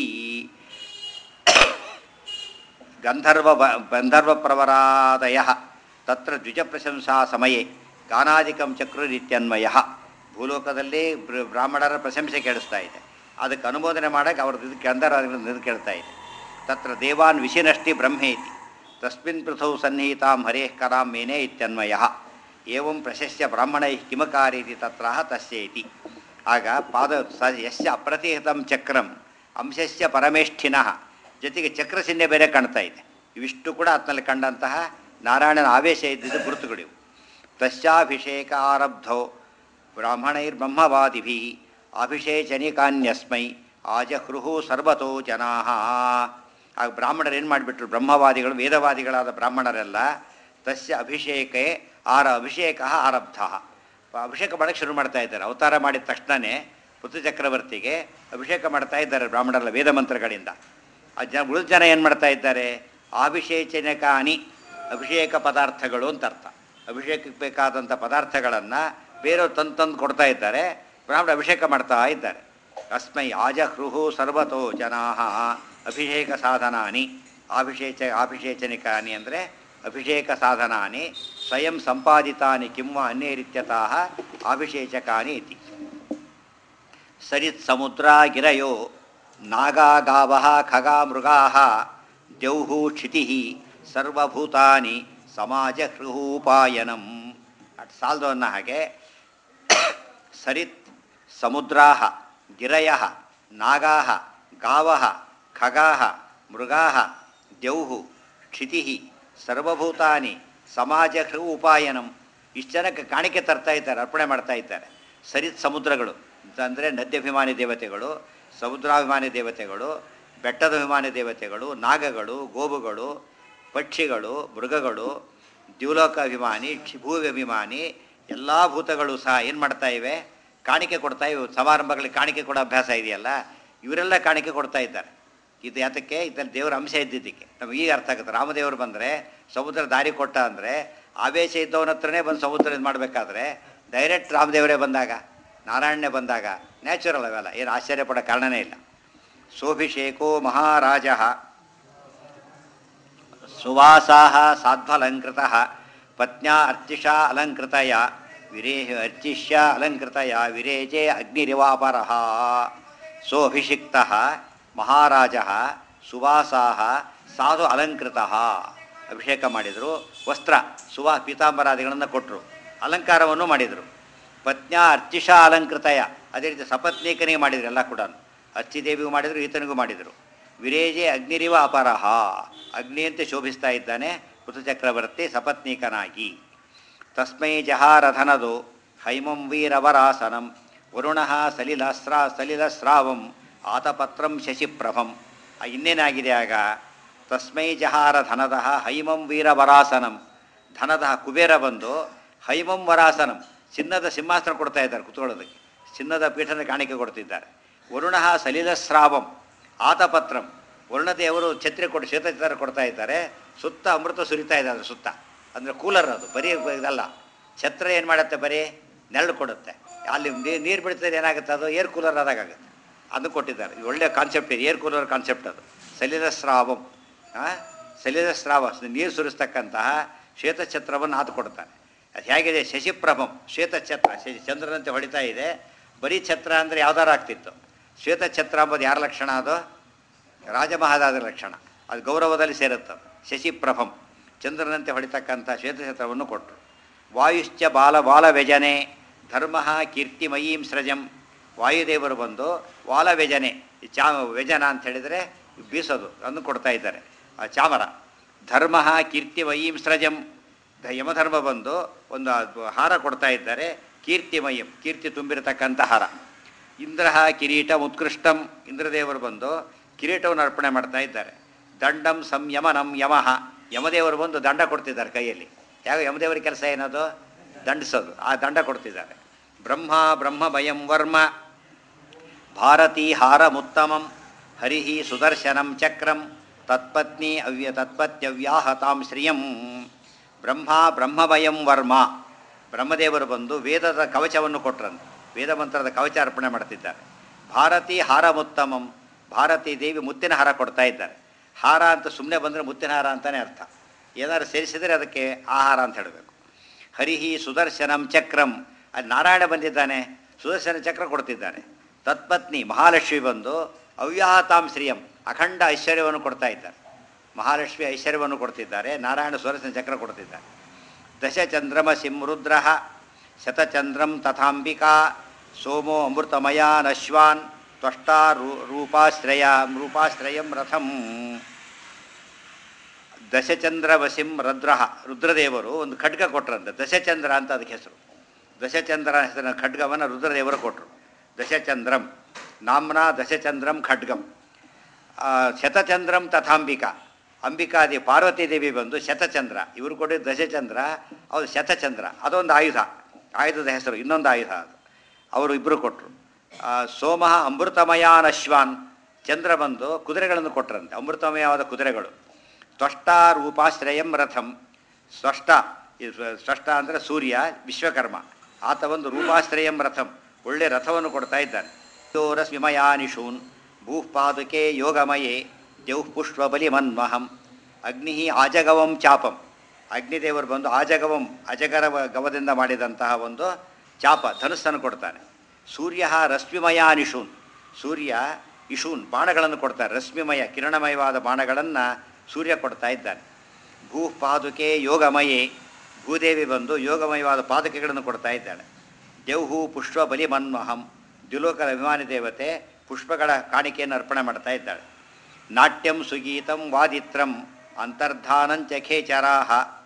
ಗಂಧರ್ವ ಗಂಧರ್ವಪ್ರವರಾದಯ ತತ್ರ ದ್ವಿಜಪ್ರಶಂಸಾ ಸಮಯೇ ಗಾನಾದಿಕಂ ಚಕ್ರರಿತ್ಯನ್ವಯ ಭೂಲೋಕದಲ್ಲಿ ಬ್ರ- ಬ್ರಾಹ್ಮಣರ ಪ್ರಶಂಸೆ ಕೇಳಿಸ್ತಾ ಇದೆ ಅದಕ್ಕೆ ಅನುಮೋದನೆ ಮಾಡೋಕ್ಕೆ ಅವ್ರದ್ದು ಇದಕ್ಕೆ ಅಂಧರಾದಿಗಳನ್ನು ನಿಂತು ಕೇಳ್ತಾ ಇದೆ ತತ್ರ ದೇವಾನ್ ವಿಶಿನಷ್ಟಿ ಬ್ರಹ್ಮೇತಿ ತಸ್ಮಿನ್ ಪೃಥೌ ಸನ್ನಿಹಿತಾಂ ಹರೇಃ ಕರಾಂ ಮೇನೆ ಇತ್ಯನ್ವಯ ಏವಂ ಪ್ರಶಸ್ಯ ಬ್ರಾಹ್ಮಣೈ ಕಿಮಕಾರೀತಿ ತತ್ರ ತಸ್ಯೇತಿ ಆಗ ಪಾದ ಸ ಯಸ್ಯ ಅಪ್ರತಿಹಿತಂ ಚಕ್ರಂ ಅಂಶಸ್ಯ ಪರಮೇಷ್ಠಿನಃ ಜೊತೆಗೆ ಚಕ್ರ ಚಿಹ್ನೆ ಬೇರೆ ಕಾಣ್ತಾ ಇದೆ ಇವಿಷ್ಟು ಕೂಡ ಆತ್ನಲ್ಲಿ ಕಂಡಂತಹ ನಾರಾಯಣನ ಆವೇಶ ಇದ್ದಿದ್ದು ಗುರುತುಗಳಿವು ತಸ್ಯಾಭಿಷೇಕ ಆರಬ್ಧೋ ಬ್ರಾಹ್ಮಣೈರ್ಬ್ರಹ್ಮವಾದಿಭಿ ಅಭಿಷೇಚನಿಕಾನ್ಯಸ್ಮೈ ಆಜಹೃಹು ಸರ್ವತೋ ಜನಾ ಆಗ ಬ್ರಾಹ್ಮಣರು ಏನು ಮಾಡಿಬಿಟ್ರು ಬ್ರಹ್ಮವಾದಿಗಳು ವೇದವಾದಿಗಳಾದ ಬ್ರಾಹ್ಮಣರೆಲ್ಲ ತಸ್ಯ ಅಭಿಷೇಕೆ ಆರ ಅಭಿಷೇಕ ಆರಬ್ಧ ಅಭಿಷೇಕ ಮಾಡೋಕ್ಕೆ ಶುರು ಮಾಡ್ತಾ ಇದ್ದಾರೆ ಅವತಾರ ಮಾಡಿದ ತಕ್ಷಣವೇ ಪೃಥ್ವಿ ಚಕ್ರವರ್ತಿಗೆ ಅಭಿಷೇಕ ಮಾಡ್ತಾ ಇದ್ದಾರೆ ಬ್ರಾಹ್ಮಣರೆಲ್ಲ ವೇದ ಮಂತ್ರಗಳಿಂದ ಆ ಜನ ಉಳಿದ ಜನ ಏನು ಮಾಡ್ತಾ ಇದ್ದಾರೆ ಅಭಿಷೇಚನಕಾನಿ ಅಭಿಷೇಕ ಪದಾರ್ಥಗಳು ಅಂತ ಅರ್ಥ ಅಭಿಷೇಕಕ್ಕೆ ಬೇಕಾದಂಥ ಪದಾರ್ಥಗಳನ್ನು ಬೇರೆಯವ್ರು ತಂದು ತಂದು ಕೊಡ್ತಾ ಇದ್ದಾರೆ ಬ್ರಾಹ್ಮಣ ಅಭಿಷೇಕ ಮಾಡ್ತಾ ಇದ್ದಾರೆ ಅಸ್ಮೈ ಆಜಹೃಹು ಸರ್ವತೋ ಜನಾ ಅಭಿಷೇಕ ಸಾಧನಾನಿ ಅಭಿಷೇಚ ಅಭಿಷೇಚನಿಕಾನಿ ಅಂದರೆ ಅಭಿಷೇಕ ಸಾಧನಾನಿ ಸ್ವಯಂ ಸಂಪಾದಿತಾನಿ ಕಿಂವ ಅನ್ಯರಿತ್ಯತಃ ಅಭಿಷೇಚಕಾನಿ ಇತಿ ಸರಿತ್ ಸಮುದ್ರ ಗಿರಯೋ ನಾಗಾ ಗಾವ ಖಗಾ ಮೃಗಾ ದ್ಯೌಹು ಕ್ಷಿತಿ ಸರ್ವಭೂತಾನಿ ಸಮಾಜ ಹೃಹೂಪಾಯನಂ ಅಟ್ ಸಾಲ್ದವನ್ನ ಹಾಗೆ ಸರಿತ್ ಸಮುದ್ರಾ ಗಿರಯ ನಾಗಾ ಗಾವ ಖಗಾ ಮೃಗಾ ದ್ಯೌಹು ಕ್ಷಿತಿ ಸರ್ವಭೂತಾನಿ ಸಮಾಜ ಹೃ ಉಪಾಯನಂ ಇಷ್ಟು ಜನಕ್ಕೆ ಕಾಣಿಕೆ ತರ್ತಾ ಇದ್ದಾರೆ ಅರ್ಪಣೆ ಮಾಡ್ತಾ ಇದ್ದಾರೆ ಸರಿತ್ ಸಮುದ್ರಗಳು ಅಂದರೆ ನದ್ಯಾಭಿಮಾನಿ ದೇವತೆಗಳು ಸಮುದ್ರಾಭಿಮಾನಿ ದೇವತೆಗಳು ಬೆಟ್ಟದ ಅಭಿಮಾನಿ ದೇವತೆಗಳು ನಾಗಗಳು ಗೋವುಗಳು ಪಕ್ಷಿಗಳು ಮೃಗಗಳು ದ್ಯುಲೋಕ ಅಭಿಮಾನಿ ಭೂವಿ ಅಭಿಮಾನಿ ಎಲ್ಲ ಭೂತಗಳು ಸಹ ಏನು ಮಾಡ್ತಾ ಇವೆ ಕಾಣಿಕೆ ಕೊಡ್ತಾ ಇವೆ ಸಮಾರಂಭಗಳಿಗೆ ಕಾಣಿಕೆ ಕೊಡೋ ಅಭ್ಯಾಸ ಇದೆಯಲ್ಲ ಇವರೆಲ್ಲ ಕಾಣಿಕೆ ಕೊಡ್ತಾ ಇದ್ದಾರೆ ಇದು ಯಾತಕ್ಕೆ ಇದರಲ್ಲಿ ದೇವರ ಅಂಶ ಇದ್ದಿದ್ದಕ್ಕೆ ನಮಗೆ ಈಗ ಅರ್ಥ ಆಗುತ್ತೆ ರಾಮದೇವರು ಬಂದರೆ ಸಮುದ್ರ ದಾರಿ ಕೊಟ್ಟ ಅಂದರೆ ಆವೇಶ ಇದ್ದವನ ಹತ್ರನೇ ಬಂದು ಸಮುದ್ರ ಇದು ಮಾಡಬೇಕಾದ್ರೆ ಡೈರೆಕ್ಟ್ ರಾಮದೇವರೇ ಬಂದಾಗ ನಾರಾಯಣನೇ ಬಂದಾಗ ನ್ಯಾಚುರಲ್ ಅವೆಲ್ಲ ಏನು ಆಶ್ಚರ್ಯ ಪಡೋ ಕಾರಣನೇ ಇಲ್ಲ ಸೋಭಿಷೇಕೋ ಮಹಾರಾಜ ಸುವಾಸಾ ಸಾಧ್ವಲಂಕೃತ ಪತ್ನ್ಯಾ ಅರ್ಚಿಷಾ ಅಲಂಕೃತಯ ವಿರೇ ಅರ್ಚಿಷ್ಯ ಅಲಂಕೃತಯ ವಿರೇಜೆ ಅಗ್ನಿರಿವಾಪರ ಸೋಭಿಷಿಕ್ತ ಮಹಾರಾಜ ಸುವಾಸಾ ಸಾಧು ಅಲಂಕೃತ ಅಭಿಷೇಕ ಮಾಡಿದರು ವಸ್ತ್ರ ಸುವಾ ಪೀತಾಂಬರಾದಿಗಳನ್ನು ಕೊಟ್ಟರು ಅಲಂಕಾರವನ್ನು ಮಾಡಿದರು ಪತ್ನ್ಯಾ ಅರ್ಚಿಷಾ ಅಲಂಕೃತಯ ಅದೇ ರೀತಿ ಸಪತ್ನೀಕನಿಗೆ ಮಾಡಿದ್ರು ಎಲ್ಲ ಕೂಡ ಅರ್ಚಿದೇವಿಗೂ ಮಾಡಿದರು ಈತನಿಗೂ ಮಾಡಿದರು ವಿರೇಜೆ ಅಗ್ನಿರಿವ ಅಪರಹ ಅಗ್ನಿಯಂತೆ ಶೋಭಿಸ್ತಾ ಇದ್ದಾನೆ ಋತುಚಕ್ರವರ್ತಿ ಸಪತ್ನೀಕನಾಗಿ ತಸ್ಮೈ ಜಹಾರಧನದು ಹೈಮಂ ವೀರವರಾಸನಂ ವರುಣ ಸಲಿಲಸ್ರಾ ಸಲಿಲಸ್ರಾವಂ ಆತಪತ್ರಂ ಶಶಿಪ್ರಭಂ ಆ ಇನ್ನೇನಾಗಿದೆ ಆಗ ತಸ್ಮೈ ಜಹಾರ ಧನದ ಹೈಮಂ ವೀರವರಾಸನಂ ಧನದ ಕುಬೇರ ಬಂದು ಹೈಮಂ ವರಾಸನಂ ಚಿನ್ನದ ಸಿಂಹಾಸನ ಕೊಡ್ತಾ ಇದ್ದಾರೆ ಕುತ್ಕೊಳ್ಳೋದಕ್ಕೆ ಚಿನ್ನದ ಪೀಠದ ಕಾಣಿಕೆ ಕೊಡ್ತಿದ್ದಾರೆ ವರುಣ ಸಲಿಲಸ್ರಾವಂ ಆತಪತ್ರಂ ವರುಣದೇವರು ಛತ್ರಿ ಕೊಟ್ಟು ಶ್ವೇತಚಿತ್ರ ಕೊಡ್ತಾ ಇದ್ದಾರೆ ಸುತ್ತ ಅಮೃತ ಸುರಿತಾ ಇದೆ ಅದ್ರ ಸುತ್ತ ಅಂದರೆ ಕೂಲರ್ ಅದು ಬರೀ ಇದಲ್ಲ ಛತ್ರ ಏನು ಮಾಡುತ್ತೆ ಬರೀ ನೆರಳು ಕೊಡುತ್ತೆ ಅಲ್ಲಿ ನೀರು ಬೀಳ್ತದೆ ಏನಾಗುತ್ತೆ ಅದು ಏರ್ ಕೂಲರ್ ಆದಾಗುತ್ತೆ ಅದು ಕೊಟ್ಟಿದ್ದಾರೆ ಇದು ಒಳ್ಳೆಯ ಕಾನ್ಸೆಪ್ಟ್ ಇದೆ ಏರ್ ಕೂಲರ್ ಕಾನ್ಸೆಪ್ಟ್ ಅದು ಸಲಿಲ ಸ್ರಾವಂ ಸಲಿಲ ಸ್ರಾವ ನೀರು ಸುರಿಸ್ತಕ್ಕಂತಹ ಶ್ವೇತಛತ್ರವನ್ನು ಆತ ಕೊಡ್ತಾನೆ ಅದು ಹೇಗಿದೆ ಶಶಿಪ್ರಭಂ ಶ್ವೇತಛತ್ರ ಶಶಿ ಚಂದ್ರನಂತೆ ಹೊಡಿತಾ ಇದೆ ಬರೀ ಛತ್ರ ಅಂದರೆ ಯಾವ್ದಾರು ಆಗ್ತಿತ್ತು ಶ್ವೇತಛತ್ರ ಅಂಬೋದು ಯಾರ ಲಕ್ಷಣ ಅದು ರಾಜಮಹಾದಾದ ಲಕ್ಷಣ ಅದು ಗೌರವದಲ್ಲಿ ಸೇರುತ್ತೆ ಶಶಿಪ್ರಭಂ ಚಂದ್ರನಂತೆ ಹೊಡಿತಕ್ಕಂಥ ಶ್ವೇತಛತ್ರವನ್ನು ಕೊಟ್ಟರು ವಾಯುಶ್ಚ ಬಾಲ ಬಾಲ ವ್ಯಜನೆ ಧರ್ಮ ಕೀರ್ತಿಮಯೀಂ ಸೃಜಂ ವಾಯುದೇವರು ಬಂದು ವಾಲ ವ್ಯಜನೆ ಈ ಚಾ ವ್ಯಜನ ಅಂತ ಹೇಳಿದರೆ ಬೀಸೋದು ಅದನ್ನು ಕೊಡ್ತಾ ಇದ್ದಾರೆ ಆ ಚಾಮರ ಧರ್ಮ ಕೀರ್ತಿಮಯೀಂ ಸೃಜಂ ಧ- ಯಮಧರ್ಮ ಬಂದು ಒಂದು ಅದು ಹಾರ ಕೊಡ್ತಾ ಇದ್ದಾರೆ ಕೀರ್ತಿಮಯಂ ಕೀರ್ತಿ ತುಂಬಿರತಕ್ಕಂಥ ಹಾರ ಇಂದ್ರ ಕಿರೀಟ ಉತ್ಕೃಷ್ಟಂ ಇಂದ್ರದೇವರು ಬಂದು ಕಿರೀಟವನ್ನು ಅರ್ಪಣೆ ಮಾಡ್ತಾ ಇದ್ದಾರೆ ದಂಡಂ ಸಂಯಮನಂ ಯಮಃ ಯಮದೇವರು ಬಂದು ದಂಡ ಕೊಡ್ತಿದ್ದಾರೆ ಕೈಯಲ್ಲಿ ಯಾವ ಯಮದೇವರ ಕೆಲಸ ಏನದು ದಂಡಿಸೋದು ಆ ದಂಡ ಕೊಡ್ತಿದ್ದಾರೆ ಬ್ರಹ್ಮ ಬ್ರಹ್ಮ ಭಯಂ ವರ್ಮ ಭಾರತೀ ಹಾರಮುತ್ತಮಂ ಹರಿಹಿ ಸುದರ್ಶನಂ ಚಕ್ರಂ ತತ್ಪತ್ನಿ ಅವ್ಯ ತತ್ಪತ್ಯವ್ಯಾಹತಾಂ ಶ್ರಿಯಂ ಬ್ರಹ್ಮ ಬ್ರಹ್ಮಭಯಂ ವರ್ಮ ಬ್ರಹ್ಮದೇವರು ಬಂದು ವೇದದ ಕವಚವನ್ನು ಕೊಟ್ರಂತೆ ವೇದ ಮಂತ್ರದ ಕವಚ ಅರ್ಪಣೆ ಮಾಡ್ತಿದ್ದಾರೆ ಭಾರತೀ ಹಾರಮುತ್ತಮಂ ಭಾರತೀ ದೇವಿ ಮುತ್ತಿನ ಹಾರ ಕೊಡ್ತಾ ಇದ್ದಾರೆ ಹಾರ ಅಂತ ಸುಮ್ಮನೆ ಬಂದರೆ ಮುತ್ತಿನ ಹಾರ ಅಂತಲೇ ಅರ್ಥ ಏನಾದ್ರು ಸೇರಿಸಿದರೆ ಅದಕ್ಕೆ ಆಹಾರ ಅಂತ ಹೇಳಬೇಕು ಹರಿಹಿ ಸುದರ್ಶನಂ ಚಕ್ರಂ ಅದು ನಾರಾಯಣ ಬಂದಿದ್ದಾನೆ ಸುದರ್ಶನ ಚಕ್ರ ಕೊಡ್ತಿದ್ದಾನೆ ತತ್ಪತ್ನಿ ಮಹಾಲಕ್ಷ್ಮಿ ಬಂದು ಅವ್ಯಾಹತಾಂ ಶ್ರಿಯಂ ಅಖಂಡ ಐಶ್ವರ್ಯವನ್ನು ಕೊಡ್ತಾ ಇದ್ದಾರೆ ಮಹಾಲಕ್ಷ್ಮಿ ಐಶ್ವರ್ಯವನ್ನು ಕೊಡ್ತಿದ್ದಾರೆ ನಾರಾಯಣ ಸ್ವರಸಿನ ಚಕ್ರ ಕೊಡ್ತಿದ್ದಾರೆ ದಶಚಂದ್ರಮ ಸಿಂರುದ್ರ ಶತಚಂದ್ರಂ ತಥಾಂಬಿಕಾ ಸೋಮೋ ಅಮೃತಮಯಾನ್ ಅಶ್ವಾನ್ ತ್ವಷ್ಟಾ ರೂ ರೂಪಾಶ್ರಯ ರೂಪಾಶ್ರಯಂ ರಥಂ ದಶಚಂದ್ರ ವಸಿಂ ರದ್ರ ರುದ್ರದೇವರು ಒಂದು ಖಡ್ಗ ಕೊಟ್ರಂತೆ ದಶಚಂದ್ರ ಅಂತ ಅದಕ್ಕೆ ಹೆಸರು ದಶಚಂದ್ರ ಹೆಸರಿನ ಖಡ್ಗವನ್ನು ರುದ್ರದೇವರು ಕೊಟ್ಟರು ದಶಚಂದ್ರಂ ನಾಮ್ನಾ ದಶಚಂದ್ರಂ ಖಡ್ಗಂ ಆ, ಶತಚಂದ್ರಂ ತಥಾಂಬಿಕಾ ಅಂಬಿಕಾದಿ ಪಾರ್ವತಿ ದೇವಿ ಬಂದು ಶತಚಂದ್ರ ಇವರು ಕೊಟ್ಟಿದ್ದು ದಶಚಂದ್ರ ಅವ್ರು ಶತಚಂದ್ರ ಅದೊಂದು ಆಯುಧ ಆಯುಧದ ಹೆಸರು ಇನ್ನೊಂದು ಆಯುಧ ಅದು ಅವರು ಇಬ್ಬರು ಕೊಟ್ಟರು ಸೋಮ ಅಮೃತಮಯಾನ್ ಅಶ್ವಾನ್ ಚಂದ್ರ ಬಂದು ಕುದುರೆಗಳನ್ನು ಕೊಟ್ಟರಂತೆ ಅಮೃತಮಯವಾದ ಕುದುರೆಗಳು ತ್ವಷ್ಟ ರೂಪಾಶ್ರಯಂ ರಥಂ ಸ್ವಷ್ಟ ಈ ಸ್ವ- ಸ್ವಷ್ಟ ಅಂದರೆ ಸೂರ್ಯ ವಿಶ್ವಕರ್ಮ ಆತ ಒಂದು ರೂಪಾಶ್ರಯಂ ರಥಂ ಒಳ್ಳೆ ರಥವನ್ನು ಕೊಡ್ತಾ ಇದ್ದಾನೆ ರಶ್ಮಿಮಯಾನಿಷೂನ್ ಭೂಪಾದುಕೆ ಯೋಗಮಯೇ ದೇವ್ ಪುಷ್ಪಬಲಿ ಮನ್ಮಹಂ ಅಗ್ನಿ ಆಜಗವಂ ಚಾಪಂ ಅಗ್ನಿದೇವರು ಬಂದು ಆಜಗವಂ ಅಜಗರ ಗವದಿಂದ ಮಾಡಿದಂತಹ ಒಂದು ಚಾಪ ಧನುಸ್ಸನ್ನು ಕೊಡ್ತಾನೆ ಸೂರ್ಯ ರಶ್ಮಿಮಯಾನಿಷೂನ್ ಸೂರ್ಯ ಇಶೂನ್ ಬಾಣಗಳನ್ನು ಕೊಡ್ತಾರೆ ರಶ್ಮಿಮಯ ಕಿರಣಮಯವಾದ ಬಾಣಗಳನ್ನು ಸೂರ್ಯ ಕೊಡ್ತಾ ಇದ್ದಾನೆ ಭೂ ಪಾದುಕೆ ಯೋಗಮಯೇ ಭೂದೇವಿ ಬಂದು ಯೋಗಮಯವಾದ ಪಾದುಕೆಗಳನ್ನು ಕೊಡ್ತಾ ಇದ್ದಾಳೆ ದೇವ್ಹು ಪುಷ್ಪ ಬಲಿ ಮನ್ಮಹಂ ದ್ಯುಲೋಕದ ಅಭಿಮಾನಿ ದೇವತೆ ಪುಷ್ಪಗಳ ಕಾಣಿಕೆಯನ್ನು ಅರ್ಪಣೆ ಮಾಡ್ತಾ ಇದ್ದಾಳೆ ನಾಟ್ಯಂ ಸುಗೀತಂ ವಾದಿತ್ರಂ ಅಂತರ್ಧಾನಂಚ ಖೇಚರಾಹ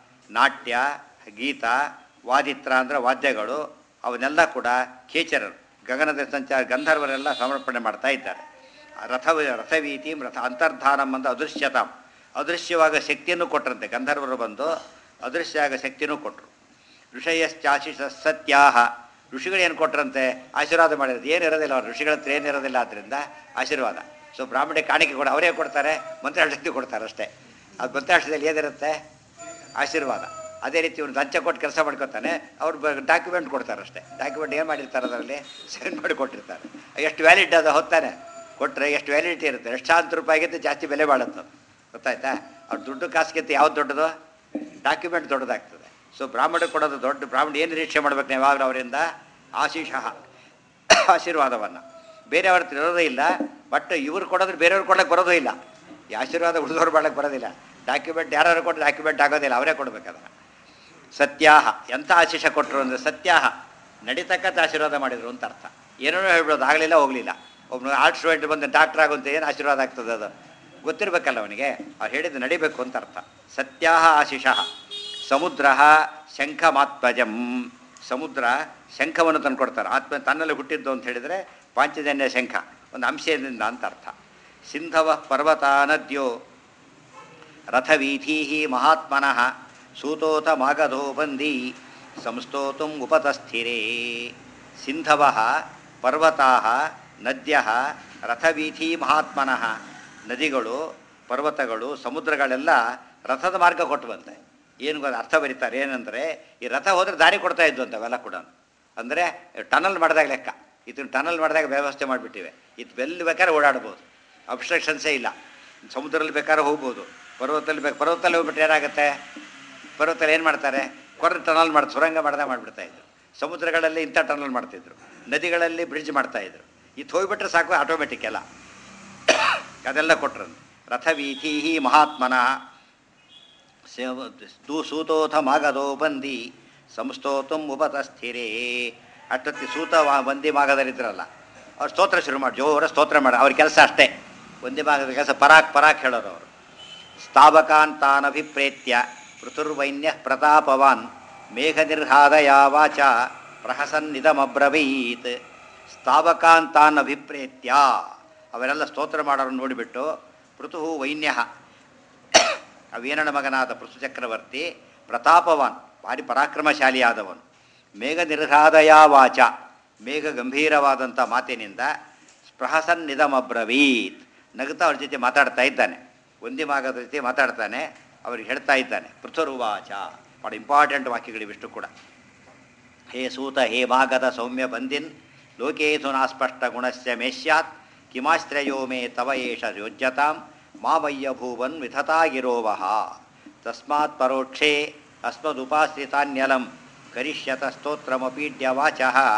ನಾಟ್ಯ ಗೀತ ವಾದಿತ್ರ ಅಂದರೆ ವಾದ್ಯಗಳು ಅವನ್ನೆಲ್ಲ ಕೂಡ ಖೇಚರರು ಗಗನದ ಸಂಚಾರ ಗಂಧರ್ವರೆಲ್ಲ ಸಮರ್ಪಣೆ ಮಾಡ್ತಾ ಇದ್ದಾರೆ ರಥ ರಥವೀತಿ ರಥ ಅಂತರ್ಧಾನಂ ಅಂತ ಅದೃಶ್ಯತಾಂ ಅದೃಶ್ಯವಾಗ ಶಕ್ತಿಯನ್ನು ಕೊಟ್ಟರಂತೆ ಗಂಧರ್ವರು ಬಂದು ಅದೃಶ್ಯವಾಗ ಶಕ್ತಿಯನ್ನು ಕೊಟ್ಟರು ಋಷಯಶ್ಚಾಶಿಷ ಸತ್ಯಾಹ ಋಷಿಗಳು ಏನು ಕೊಟ್ಟರಂತೆ ಆಶೀರ್ವಾದ ಮಾಡಿರೋದು ಏನಿರೋದಿಲ್ಲ ಅವ್ರು ಋಷಿಗಳ ಹತ್ರ ಏನಿರೋದಿಲ್ಲ ಆದ್ದರಿಂದ ಆಶೀರ್ವಾದ ಸೊ ಬ್ರಾಹ್ಮಣ ಕಾಣಿಕೆ ಕೂಡ ಅವರೇ ಕೊಡ್ತಾರೆ ಮಂತ್ರಾಕ್ಷತೆ ಕೊಡ್ತಾರೆ ಅಷ್ಟೇ ಅದು ಮಂತ್ರಾಕ್ಷದಲ್ಲಿ ಏನಿರುತ್ತೆ ಆಶೀರ್ವಾದ ಅದೇ ರೀತಿ ಇವ್ನು ಲಂಚ ಕೊಟ್ಟು ಕೆಲಸ ಮಾಡ್ಕೊತಾನೆ ಅವ್ರು ಡಾಕ್ಯುಮೆಂಟ್ ಕೊಡ್ತಾರೆ ಅಷ್ಟೇ ಡಾಕ್ಯುಮೆಂಟ್ ಏನು ಮಾಡಿರ್ತಾರೆ ಅದರಲ್ಲಿ ಸೈನ್ ಮಾಡಿ ಕೊಟ್ಟಿರ್ತಾರೆ ಎಷ್ಟು ವ್ಯಾಲಿಡ್ ಅದು ಹೊತ್ತಾನೆ ಕೊಟ್ಟರೆ ಎಷ್ಟು ವ್ಯಾಲಿಡಿಟಿ ಇರುತ್ತೆ ಎಷ್ಟು ಸಾವಿರ ರೂಪಾಯಿಗಿಂತ ಜಾಸ್ತಿ ಬೆಲೆ ಬಾಳುತ್ತೆ ಅದು. ಗೊತ್ತಾಯ್ತಾ ಅವ್ರು ದುಡ್ಡು ಕಾಸಿಗಿಂತ ಯಾವ್ದು ದೊಡ್ಡದು ಡಾಕ್ಯುಮೆಂಟ್ ದೊಡ್ಡದಾಗ್ತದೆ ಸೊ ಬ್ರಾಹ್ಮಣ ಕೊಡೋದು ದೊಡ್ಡ ಬ್ರಾಹ್ಮಣ ಏನು ನಿರೀಕ್ಷೆ ಮಾಡ್ಬೇಕು ನೀವು ಯಾವಾಗಲೂ ಅವರಿಂದ ಆಶೀಷಃ ಆಶೀರ್ವಾದವನ್ನು ಬೇರೆಯವ್ರ ಹತ್ರ ಇರೋದೇ ಇಲ್ಲ ಬಟ್ ಇವ್ರು ಕೊಡೋದ್ರೆ ಬೇರೆಯವ್ರು ಕೊಡೋಕ್ಕೆ ಬರೋದೇ ಇಲ್ಲ ಈ ಆಶೀರ್ವಾದ ಉಳಿದವ್ರು ಮಾಡಕ್ಕೆ ಬರೋದಿಲ್ಲ ಡಾಕ್ಯುಮೆಂಟ್ ಯಾರು ಕೊಟ್ಟರೆ ಡಾಕ್ಯುಮೆಂಟ್ ಆಗೋದಿಲ್ಲ ಅವರೇ ಕೊಡ್ಬೇಕು ಅದನ್ನು ಸತ್ಯಾಹ ಎಂಥ ಆಶೀಷ ಕೊಟ್ಟರು ಅಂದರೆ ಸತ್ಯಾಹ ನಡೀತಕ್ಕಂಥ ಆಶೀರ್ವಾದ ಮಾಡಿದ್ರು ಅಂತ ಅರ್ಥ ಏನೇನೋ ಹೇಳ್ಬಿಡೋದು ಆಗಲಿಲ್ಲ ಹೋಗಲಿಲ್ಲ ಒಬ್ಬನು ಆರ್ಟ್ ಸ್ಟೂಡೆಂಟ್ ಬಂದು ಡಾಕ್ಟರ್ ಆಗುವಂತ ಏನು ಆಶೀರ್ವಾದ ಆಗ್ತದೆ ಅದು ಗೊತ್ತಿರಬೇಕಲ್ಲ ಅವನಿಗೆ ಅವ್ರು ಹೇಳಿದ್ದು ನಡಿಬೇಕು ಅಂತ ಅರ್ಥ ಸತ್ಯಾಹ ಆಶಿಷಃ ಸಮುದ್ರ ಶಂಖಮಾತ್ಮಜಂ ಸಮುದ್ರ ಶಂಖವನ್ನು ತಂದುಕೊಡ್ತಾರೆ ಆತ್ಮ ತನ್ನಲ್ಲಿ ಹುಟ್ಟಿದ್ದು ಅಂತ ಹೇಳಿದರೆ ಪಾಂಚಜನ್ಯ ಶಂಖ ಒಂದು ಅಂಶದಿಂದ ಅಂತ ಅರ್ಥ ಸಿಂಧವ ಪರ್ವತ ನದ್ಯೋ ರಥವೀಥೀ ಮಹಾತ್ಮನಃ ಸೂತೋತ ಮಾಗಧೋ ಬಂದಿ ಸಂಸ್ತೋತುಂ ಉಪತಸ್ಥಿರೇ ಸಿಂಧವ ಪರ್ವತಾ ನದ್ಯ ರಥವೀಥಿ ಮಹಾತ್ಮನಃ ನದಿಗಳು ಪರ್ವತಗಳು ಸಮುದ್ರಗಳೆಲ್ಲ ರಥದ ಮಾರ್ಗ ಕೊಟ್ಟು ಬಂತೆ ಏನು ಗೊತ್ತಾ ಅರ್ಥ ಬರೀತಾರೆ ಏನಂದರೆ ಈ ರಥ ಹೋದರೆ ದಾರಿ ಕೊಡ್ತಾ ಇದ್ದು ಅಂತ ಅವೆಲ್ಲ ಕೂಡ ಅಂದರೆ ಟನಲ್ ಮಾಡಿದಾಗ ಲೆಕ್ಕ ಇದನ್ನು ಟನಲ್ ಮಾಡಿದಾಗ ವ್ಯವಸ್ಥೆ ಮಾಡಿಬಿಟ್ಟಿವೆ ಇದು ಎಲ್ಲಿ ಬೇಕಾದ್ರೆ ಓಡಾಡ್ಬೋದು ಅಬ್ಸ್ಟ್ರಕ್ಷನ್ಸೇ ಇಲ್ಲ ಸಮುದ್ರದಲ್ಲಿ ಬೇಕಾದ್ರೆ ಹೋಗ್ಬೋದು ಪರ್ವತದಲ್ಲಿ ಬೇಕು ಪರ್ವತದಲ್ಲಿ ಹೋಗ್ಬಿಟ್ರೆ ಏನಾಗುತ್ತೆ ಪರ್ವತದಲ್ಲಿ ಏನು ಮಾಡ್ತಾರೆ ಕೊರ್ರೆ ಟನಲ್ ಮಾಡಿ ಸುರಂಗ ಮಾಡ್ದೆ ಮಾಡಿಬಿಡ್ತಾ ಇದ್ರು ಸಮುದ್ರಗಳಲ್ಲಿ ಇಂಥ ಟನಲ್ ಮಾಡ್ತಿದ್ರು ನದಿಗಳಲ್ಲಿ ಬ್ರಿಡ್ಜ್ ಮಾಡ್ತಾಯಿದ್ರು ಇದು ಹೋಗ್ಬಿಟ್ರೆ ಸಾಕು ಆಟೋಮೆಟಿಕ್ ಎಲ್ಲ ಅದೆಲ್ಲ ಕೊಟ್ರು ರಥವೀಥಿ ಮಹಾತ್ಮನ ದೂ ಸೂತೋಥ ಮಾಗದೋ ಬಂದಿ ಸಂಸ್ತೋತುಂ ಉಪತಸ್ಥಿರೇ ಅಷ್ಟೊತ್ತಿ ಸೂತ ವಾ- ಬಂದಿ ಮಾಗದರಿದ್ರಲ್ಲ ಅವ್ರು ಸ್ತೋತ್ರ ಶುರು ಮಾಡಿ ಜೋರ ಸ್ತೋತ್ರ ಮಾಡಿ ಅವ್ರ ಕೆಲಸ ಅಷ್ಟೇ ಒಂದೇ ಭಾಗದ ಕೆಲಸ ಪರಾಕ್ ಪರಾಕ್ ಹೇಳೋರು ಅವರು ಸ್ಥಾವಕಾನ್ ತಾನಭಿಪ್ರೇತ್ಯ ಪೃಥುರ್ವೈನ್ಯ ಪ್ರತಾಪವಾನ್ ಮೇಘನಿರ್ಹಾದಯ ವಾಚ ಪ್ರಹಸನ್ನಿದಮಬ್ರವೀತ್ ಸ್ಥಾವಕಾನ್ ತಾನ್ ಅಭಿಪ್ರೇತ್ಯ ಅವರೆಲ್ಲ ಸ್ತೋತ್ರ ಮಾಡೋರನ್ನು ನೋಡಿಬಿಟ್ಟು ಪೃಥು ವೈನ್ಯ ಅವೇನನ ಮಗನಾದ ಪೃಥು ಚಕ್ರವರ್ತಿ ಪ್ರತಾಪವಾನ್ ಭಾರಿ ಪರಾಕ್ರಮಶಾಲಿಯಾದವನು ಮೇಘ ನಿರ್ಹಾದಯ ವಾಚ ಮೇಘ ಗಂಭೀರವಾದಂಥ ಮಾತಿನಿಂದ ಸ್ಪೃಹಸನ್ನಿದಮಬ್ರವೀತ್ ನಗುತ್ತಾ ಅವ್ರ ಜೊತೆ ಮಾತಾಡ್ತಾ ಇದ್ದಾನೆ ಒಂದೇ ಮಾಗದ ಜೊತೆ ಮಾತಾಡ್ತಾನೆ ಅವ್ರಿಗೆ ಹೇಳ್ತಾ ಇದ್ದಾನೆ ಪೃಥುರ್ವಾಚ ಭಾಳ ಇಂಪಾರ್ಟೆಂಟ್ ವಾಕ್ಯಗಳಿವಿಷ್ಟು ಕೂಡ ಹೇ ಸೂತ ಹೇ ಭಾಗದ ಸೌಮ್ಯ ಬಂದಿನ್ ಲೋಕೇತು ನಾಸ್ಪಷ್ಟ ಗುಣಸ್ಯ ಮೇಷ್ಯಾತ್ ಕಿಮಾಶ್ರಯೋ ಮೇ ತವ ಏಷ ಯೋಜ್ಯತಾಂ ಮಾಮಯ್ಯ ಭೂವನ್ ವಿಧತಾಗಿರೋವಹ ತಸ್ಮಾತ್ ಪರೋಕ್ಷೇ ಅಸ್ಮದುಪಾಶ್ರಿತಾನ್ಯಲಂ ಕರಿಷ್ಯತ ಸ್ತೋತ್ರಮಪೀಡ್ಯ ವಾಚಃ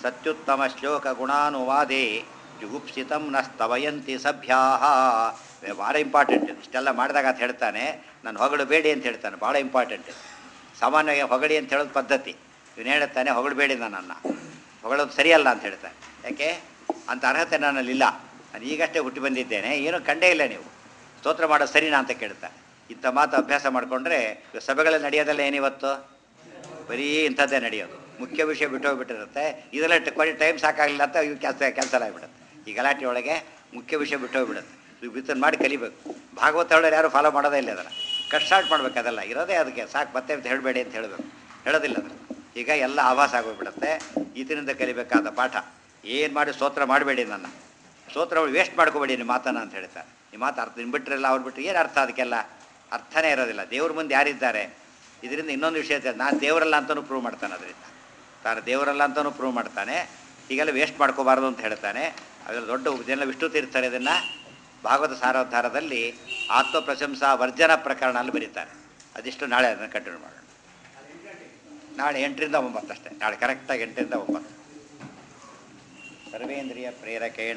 ಸತ್ಯುತ್ತಮ ಶ್ಲೋಕ ಗುಣಾನುವಾದೇ ಜುಗುಪ್ಸಿತಂ ನ ಸ್ತವಯಂತಿ ಸಭ್ಯಾ ಭಾಳ ಇಂಪಾರ್ಟೆಂಟ್ ಇಷ್ಟೆಲ್ಲ ಮಾಡಿದಾಗ ಅಂತ ಹೇಳ್ತಾನೆ ನಾನು ಹೊಗಳಬೇಡಿ ಅಂತ ಹೇಳ್ತಾನೆ ಭಾಳ ಇಂಪಾರ್ಟೆಂಟ್ ಸಾಮಾನ್ಯವಾಗಿ ಹೊಗಳಿ ಅಂತ ಹೇಳೋದು ಪದ್ಧತಿ ಇವನು ಹೇಳ್ತಾನೆ ಹೊಗಳಬೇಡಿ ನನ್ನನ್ನು ಹೊಗಳೋದು ಸರಿಯಲ್ಲ ಅಂತ ಹೇಳ್ತಾನೆ ಯಾಕೆ ಅಂಥ ಅರ್ಹತೆ ನನ್ನಲ್ಲಿಲ್ಲ ನಾನು ಈಗಷ್ಟೇ ಹುಟ್ಟಿ ಬಂದಿದ್ದೇನೆ ಏನೂ ಕಂಡೇ ಇಲ್ಲ ನೀವು ಸ್ತೋತ್ರ ಮಾಡೋದು ಸರಿನಾ ಅಂತ ಕೇಳ್ತಾನೆ ಇಂಥ ಮಾತು ಅಭ್ಯಾಸ ಮಾಡಿಕೊಂಡ್ರೆ ಸಭೆಗಳಲ್ಲಿ ನಡೆಯೋದಲ್ಲ ಏನಿವತ್ತು ಬರೀ ಇಂಥದ್ದೇ ನಡೆಯೋದು ಮುಖ್ಯ ವಿಷಯ ಬಿಟ್ಟೋಗ್ಬಿಟ್ಟಿರುತ್ತೆ ಇದೆಲ್ಲ ಟ- ಕೊನೆ ಟೈಮ್ ಸಾಕಾಗಲಿಲ್ಲ ಅಂತ ಇವು ಕೆಲಸ ಕ್ಯಾನ್ಸಲ್ ಆಗಿಬಿಡುತ್ತೆ ಈ ಗಲಾಟೆ ಒಳಗೆ ಮುಖ್ಯ ವಿಷಯ ಬಿಟ್ಟೋಗ್ಬಿಡುತ್ತೆ ಇವು ಬಿತ್ತನ್ ಮಾಡಿ ಕಲಿಬೇಕು ಭಾಗವತ ಹೇಳೋರು ಯಾರು ಫಾಲೋ ಮಾಡೋದೇ ಇಲ್ಲ ಅದನ್ನು ಕಟ್ ಸ್ಟಾರ್ಟ್ ಮಾಡ್ಬೇಕು ಅದೆಲ್ಲ ಇರೋದೇ ಅದಕ್ಕೆ ಸಾಕು ಮತ್ತೆ ಅಂತ ಹೇಳಬೇಡಿ ಅಂತ ಹೇಳಬೇಕು ಹೇಳೋದಿಲ್ಲ ಅದನ್ನು ಈಗ ಎಲ್ಲ ಆಭಾಸ ಆಗೋಗ್ಬಿಡುತ್ತೆ ಇದರಿಂದ ಕಲಿಬೇಕಾದ ಪಾಠ ಏನು ಮಾಡಿ ಸ್ತೋತ್ರ ಮಾಡಬೇಡಿ ನನ್ನ ಸ್ತೋತ್ರ ವೇಸ್ಟ್ ಮಾಡ್ಕೋಬೇಡಿ ನಿಮ್ಮ ಮಾತನ್ನ ಅಂತ ಹೇಳ್ತಾರೆ ನಿಮ್ಮ ಮಾತು ಅರ್ಥ ನಿನ್ನ ಬಿಟ್ಟರೆಲ್ಲ ಅವ್ರು ಬಿಟ್ಟರೆ ಏನು ಅರ್ಥ ಅದಕ್ಕೆಲ್ಲ ಅರ್ಥನೇ ಇರೋದಿಲ್ಲ ದೇವ್ರ ಮುಂದೆ ಯಾರಿದ್ದಾರೆ ಇದರಿಂದ ಇನ್ನೊಂದು ವಿಷಯ ಇದೆ ನಾನು ದೇವರಲ್ಲ ಅಂತಲೂ ಪ್ರೂವ್ ಮಾಡ್ತಾನೆ ಅದರಿಂದ ತಾನು ದೇವರಲ್ಲ ಅಂತಲೂ ಪ್ರೂವ್ ಮಾಡ್ತಾನೆ ಹೀಗೆಲ್ಲ ವೇಸ್ಟ್ ಮಾಡ್ಕೋಬಾರ್ದು ಅಂತ ಹೇಳ್ತಾನೆ ಅದರಲ್ಲಿ ದೊಡ್ಡ ಜನ ವಿಷ್ಣು ತೀರ್ಥರು ಇದನ್ನು ಭಾಗವತ ಸಾರೋದ್ಧಾರದಲ್ಲಿ ಆತ್ಮ ಪ್ರಶಂಸಾ ವರ್ಜನ ಪ್ರಕರಣ ಅಲ್ಲಿ ಬರೀತಾರೆ ಅದಿಷ್ಟು ನಾಳೆ ಅದನ್ನು ಕಂಟಿನ್ಯೂ ಮಾಡೋಣ ನಾಳೆ ಎಂಟರಿಂದ ಒಂಬತ್ತು ಅಷ್ಟೇ ನಾಳೆ ಕರೆಕ್ಟಾಗಿ ಎಂಟರಿಂದ ಒಂಬತ್ತು ಸರ್ವೇಂದ್ರಿಯ ಪ್ರೇರಕೇಣ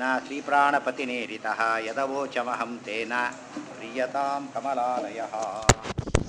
ಶ್ರೀಪ್ರಾಣಪತಿನೇರಿತ ಯದವೋಚಮಹಂ ತೇನ ಪ್ರಿಯತಾಂ ಕಮಲಾಲಯ